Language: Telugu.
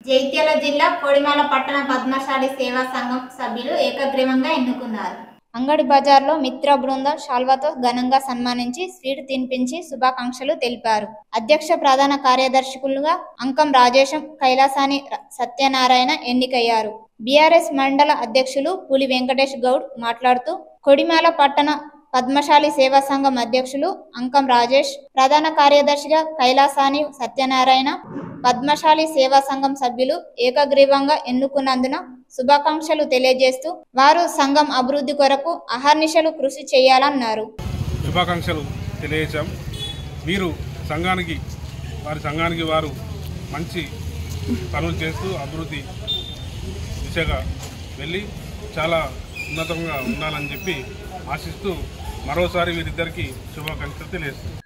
జైత్యాల జిల్లా కొడిమాల పట్టణ పద్మశాలి సేవా సంఘం సభ్యులు ఏకగ్రీవంగా ఎన్నుకున్నారు అంగడి బజార్లో మిత్ర బృందం శాల్వాతో ఘనంగా సన్మానించి స్వీట్ తినిపించి శుభాకాంక్షలు తెలిపారు అధ్యక్ష ప్రధాన కార్యదర్శకులుగా అంకం రాజేశం కైలాసాని ర- సత్యనారాయణ ఎన్నికయ్యారు బీఆర్ఎస్ మండల అధ్యక్షులు పులి వెంకటేష్ గౌడ్ మాట్లాడుతూ కొడిమాల పట్టణ పద్మశాలి సేవా సంఘం అధ్యక్షులు అంకం రాజేష్ ప్రధాన కార్యదర్శిగా కైలాసాని సత్యనారాయణ పద్మశాలి సేవా సంఘం సభ్యులు ఏకగ్రీవంగా ఎన్నుకున్నందున శుభాకాంక్షలు తెలియజేస్తూ వారు సంఘం అభివృద్ధి కొరకు అహర్నిశలు కృషి చేయాలన్నారు శుభాకాంక్షలు తెలియజేశాం వీరు సంఘానికి వారి సంఘానికి వారు మంచి పనులు చేస్తూ అభివృద్ధి దిశగా వెళ్ళి చాలా ఉన్నతంగా ఉండాలని చెప్పి ఆశిస్తూ మరోసారి వీరిద్దరికీ శుభాకాంక్షలు తెలియజేస్తున్నాం